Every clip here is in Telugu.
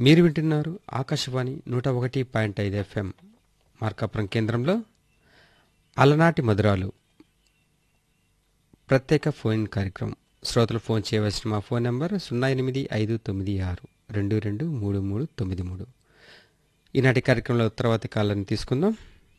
మీరు వింటున్నారు ఆకాశవాణి నూట ఒకటి పాయింట్ ఐదు ఎఫ్ఎం మార్కాపురం కేంద్రంలో అలనాటి మధురాలు ప్రత్యేక ఫోన్ కార్యక్రమం శ్రోతలు ఫోన్ చేయవలసిన మా ఫోన్ నంబర్ సున్నా ఎనిమిది ఐదు తొమ్మిది ఆరు రెండు రెండు మూడు మూడు తొమ్మిది మూడు ఈనాటి కార్యక్రమంలో ఉత్తరవాతి కాలాన్ని తీసుకుందాం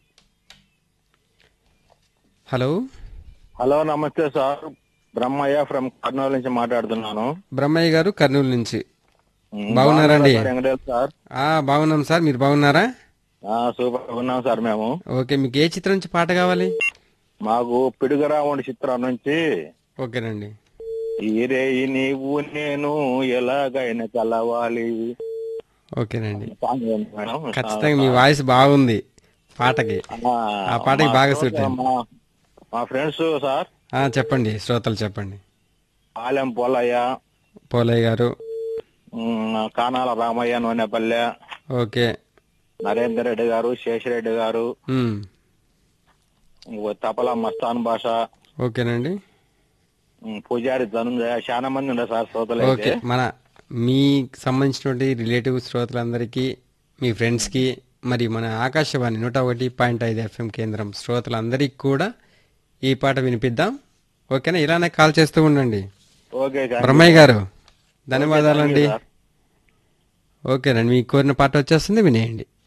హలో హలో నమస్తే సార్ బ్రహ్మయ్య ఫ్రమ్ కర్నూలు నుంచి మాట్లాడుతున్నాను బ్రహ్మయ్య గారు కర్నూలు నుంచి ఉమ్, బాగున్నారండి? సార్ వెంకటేష్ సార్ ఆ, బాగున్నాం సార్ మీరు బాగున్నారా ఆ, సూపర్ గా ఉన్నాం సార్ మేము ఓకే మీకు ఏ చిత్రం నుంచి పాట కావాలి మాకు పిడుగరావుడి చిత్రం నుంచి ఓకేనండి ఈరే నీవు నేను ఎలాగైనా కలవాలి ఓకేనండి సాంగ్ ఏంటి మేడం? ఖచ్చితంగా మీ వాయిస్ బాగుంది పాటకి ఆ, ఆ పాటకి మా బాగా శ్రోత- సూట్ అయింది. మా- మా ఫ్రెండ్స్ సార్ ఆ, చెప్పండి శ్రోతలు చెప్పండి ఆలెం పోలయ్య పోలయ్య గారు ఉమ్, కానాల రామయ్య నూనెపల్లె ఓకే నరేందర్ రెడ్డి గారు శేషరెడ్డి గారు ఉమ్, ఇంకో తపలా మస్తాన్ భాష ఓకేనండి ఉమ్, పూజారి ధనుంజయ చాలా మంది ఉన్నారు సార్ శ్రోతలు ఓకే అయితే మన మీకు సంబంధించినటువంటి రిలేటివ్ శ్రోతలందరికీ మీ ఫ్రెండ్స్కి మరి మన ఆకాశవాణి నూట ఒకటి పాయింట్ ఐదు ఎఫ్ఎం కేంద్రం శ్రోతలందరికీ కూడా ఈ పాట వినిపిద్దాం ఓకేనా ఇలానే కాల్ చేస్తూ ఉండండి ఓకే సార్. బ్రహ్మయ్య గారు ధన్యవాదాలండి ఓకే, థాంక్యూ సార్. ఓకేనండి మీకు కోరిన పాట వచ్చేస్తుంది వినేయండి